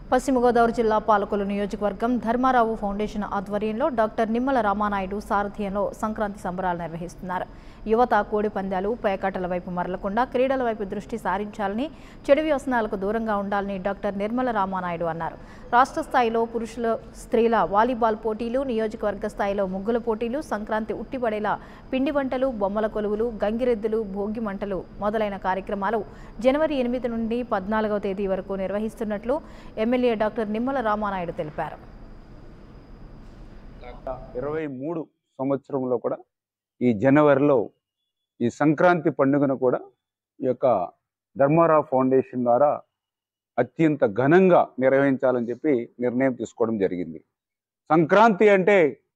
పశ్చిమ గోదావరి జిల్లా పాలకొల్లు నియోజకవర్గం ధర్మారావు ఫౌండేషన్ ఆధ్వర్యంలో డాక్టర్ నిమ్మల రామానాయుడు సారథ్యంలో సంక్రాంతి సంబరాలు నిర్వహిస్తున్నారు యువత కోడి పందాలు పేకాటల వైపు మరలకుండా క్రీడల వైపు దృష్టి సారించాలని చెడు వ్యసనాలకు దూరంగా ఉండాలని డాక్టర్ నిర్మల రామానాయుడు అన్నారు రాష్ట్ర స్థాయిలో పురుషుల స్త్రీల వాలీబాల్ పోటీలు నియోజకవర్గ స్థాయిలో ముగ్గుల పోటీలు సంక్రాంతి ఉట్టిపడేలా పిండి వంటలు బొమ్మల కొలువులు గంగిరెద్దులు భోగి మంటలు మొదలైన కార్యక్రమాలు జనవరి ఎనిమిది నుండి పద్నాలుగవ తేదీ వరకు నిర్వహిస్తున్నట్లు ఎమ్మెల్యే డాక్టర్ నిమ్మల రామానాయుడు తెలిపారు ఇరవై మూడు సంవత్సరంలో కూడా ఈ జనవరిలో ఈ సంక్రాంతి పండుగను కూడా ఈ యొక్క ధర్మారావు ఫౌండేషన్ ద్వారా అత్యంత ఘనంగా నిర్వహించాలని చెప్పి నిర్ణయం తీసుకోవడం జరిగింది సంక్రాంతి అంటే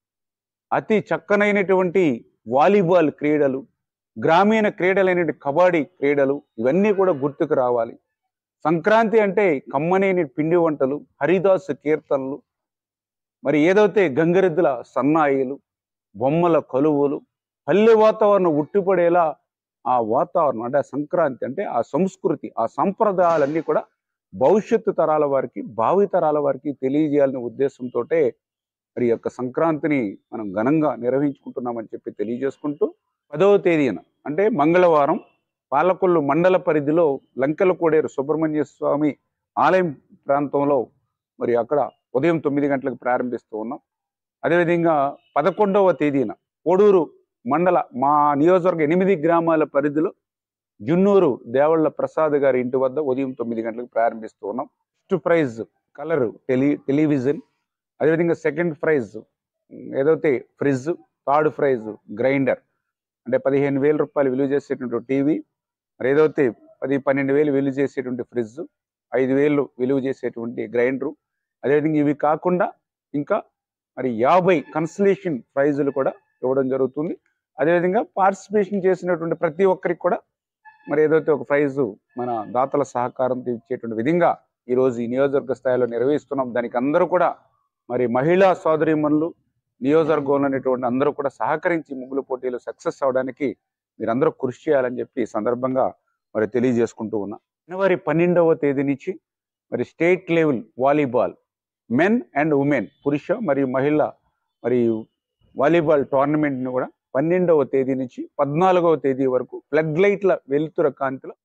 అతి చక్కనైనటువంటి వాలీబాల్ క్రీడలు గ్రామీణ క్రీడలైన కబడ్డీ క్రీడలు ఇవన్నీ కూడా గుర్తుకు రావాలి సంక్రాంతి అంటే కమ్మనేని పిండి వంటలు హరిదాసు కీర్తనలు మరి ఏదైతే గంగరెద్దుల సన్నాయిలు బొమ్మల కొలువులు పల్లె వాతావరణం ఉట్టిపడేలా ఆ వాతావరణం అంటే ఆ సంక్రాంతి అంటే ఆ సంస్కృతి ఆ సంప్రదాయాలన్నీ కూడా భవిష్యత్తు తరాల వారికి భావి తరాల వారికి తెలియజేయాలనే ఉద్దేశంతో మరి ఈ యొక్క సంక్రాంతిని మనం ఘనంగా నిర్వహించుకుంటున్నామని చెప్పి తెలియజేసుకుంటూ పదవ తేదీన అంటే మంగళవారం పాలకొల్లు మండల పరిధిలో లంకెల కోడేరు సుబ్రహ్మణ్య స్వామి ఆలయం ప్రాంతంలో మరి అక్కడ ఉదయం తొమ్మిది గంటలకు ప్రారంభిస్తూ ఉన్నాం అదేవిధంగా పదకొండవ తేదీన కోడూరు మండల మా నియోజకవర్గ ఎనిమిది గ్రామాల పరిధిలో జున్నూరు దేవళ్ళ ప్రసాద్ గారి ఇంటి వద్ద ఉదయం తొమ్మిది గంటలకు ప్రారంభిస్తూ ఉన్నాం first prize colour tele television అదేవిధంగా సెకండ్ ప్రైజ్ ఏదైతే ఫ్రిడ్జ్ థర్డ్ ప్రైజ్ గ్రైండర్ అంటే పదిహేను వేల రూపాయలు విలువ చేసేటువంటి టీవీ మరి ఏదైతే పది పన్నెండు వేలు విలువ చేసేటువంటి ఫ్రిడ్జ్ ఐదు వేలు విలువ చేసేటువంటి గ్రైండరు అదేవిధంగా ఇవి కాకుండా ఇంకా మరి యాభై కన్సలేషన్ ప్రైజులు కూడా ఇవ్వడం జరుగుతుంది అదేవిధంగా పార్టిసిపేషన్ చేసినటువంటి ప్రతి ఒక్కరికి కూడా మరి ఏదైతే ఒక ప్రైజు మన దాతల సహకారంతో ఇచ్చేటువంటి విధంగా ఈరోజు ఈ నియోజకవర్గ స్థాయిలో నిర్వహిస్తున్నాం దానికి అందరూ కూడా మరి మహిళా సోదరీమణులు నియోజకవర్గంలో ఉన్నటువంటి అందరూ కూడా సహకరించి ముగ్గుల పోటీలు సక్సెస్ అవడానికి మీరందరూ కృషి చేయాలని చెప్పి ఈ సందర్భంగా మరి తెలియజేసుకుంటూ ఉన్నా జనవరి పన్నెండవ తేదీ నుంచి మరి state level volleyball men and women పురుష మరియు మహిళ మరియు వాలీబాల్ టోర్నమెంట్ని కూడా పన్నెండవ తేదీ నుంచి పద్నాలుగవ తేదీ వరకు ఫ్లడ్ లైట్ల వెలుతుర కాంతిలో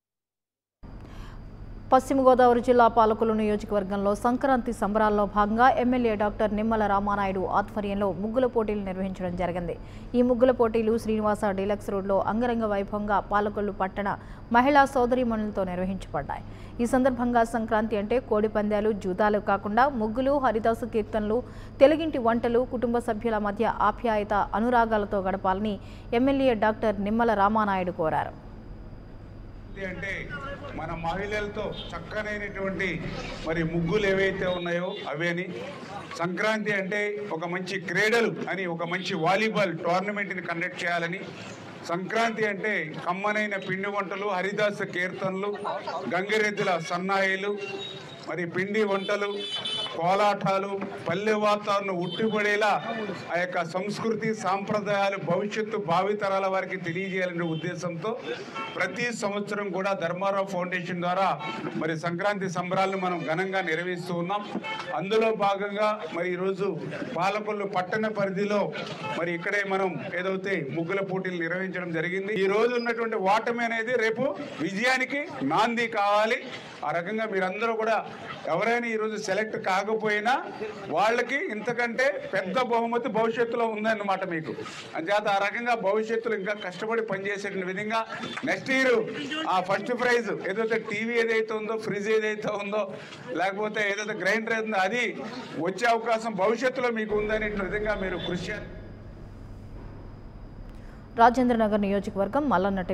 పశ్చిమ గోదావరి జిల్లా పాలకొల్లు నియోజకవర్గంలో సంక్రాంతి సంబరాల్లో భాగంగా ఎమ్మెల్యే డాక్టర్ నిమ్మల రామానాయుడు ఆధ్వర్యంలో ముగ్గుల పోటీలు నిర్వహించడం జరిగింది ఈ ముగ్గుల పోటీలు శ్రీనివాస డీలక్స్ రోడ్లో అంగరంగ వైభవంగా పాలకొల్లు పట్టణ మహిళా సోదరీమణులతో నిర్వహించబడ్డాయి ఈ సందర్భంగా సంక్రాంతి అంటే కోడి పందాలు జూదాలు కాకుండా ముగ్గులు హరిదాసు కీర్తనలు తెలుగింటి వంటలు కుటుంబ సభ్యుల మధ్య ఆప్యాయత అనురాగాలతో గడపాలని ఎమ్మెల్యే డాక్టర్ నిమ్మల రామానాయుడు కోరారు సంక్రాంతి అంటే మన మహిళలతో చక్కనైనటువంటి మరి ముగ్గులు ఏవైతే ఉన్నాయో అవేని సంక్రాంతి అంటే ఒక మంచి క్రీడలు అని ఒక మంచి వాలీబాల్ టోర్నమెంట్ని కండక్ట్ చేయాలని సంక్రాంతి అంటే కమ్మనైన పిండి వంటలు హరిదాస కీర్తనలు గంగిరెద్దుల సన్నాయిలు మరి పిండి వంటలు కోలాటాలు పల్లె వాతావరణం ఉట్టిపడేలా ఆ యొక్క సంస్కృతి సాంప్రదాయాలు భవిష్యత్తు భావితరాల వారికి తెలియజేయాలనే ఉద్దేశంతో ప్రతి సంవత్సరం కూడా ధర్మారావు ఫౌండేషన్ ద్వారా మరి సంక్రాంతి సంబరాలను మనం ఘనంగా నిర్వహిస్తూ ఉన్నాం అందులో భాగంగా మరి ఈరోజు పాలకొల్లు పట్టణ పరిధిలో మరి ఇక్కడే మనం ఏదైతే ముగ్గుల పోటీలు నిర్వహించడం జరిగింది ఈ రోజు ఉన్నటువంటి ఓటమి అనేది రేపు విజయానికి నాంది కావాలి ఆ రకంగా మీరందరూ కూడా ఎవరైనా ఈరోజు సెలెక్ట్ కాకపోయినా వాళ్ళకి ఇంతకంటే పెద్ద బహుమతి భవిష్యత్తులో ఉందన్నమాట మీకు అంచేత ఆ రకంగా భవిష్యత్తులో ఇంకా కష్టపడి పనిచేసే విధంగా నెక్స్ట్ ఇయర్ ఆ ఫస్ట్ ప్రైజ్ ఏదైతే టీవీ ఏదైతే ఉందో ఫ్రిడ్జ్ ఏదైతే ఉందో లేకపోతే ఏదైతే గ్రైండర్ ఉందో అది వచ్చే అవకాశం భవిష్యత్తులో మీకు ఉందనే విధంగా మీరు కృషి చేయాలి రాజేంద్రనగర్ నియోజకవర్గం మల్లన్నటి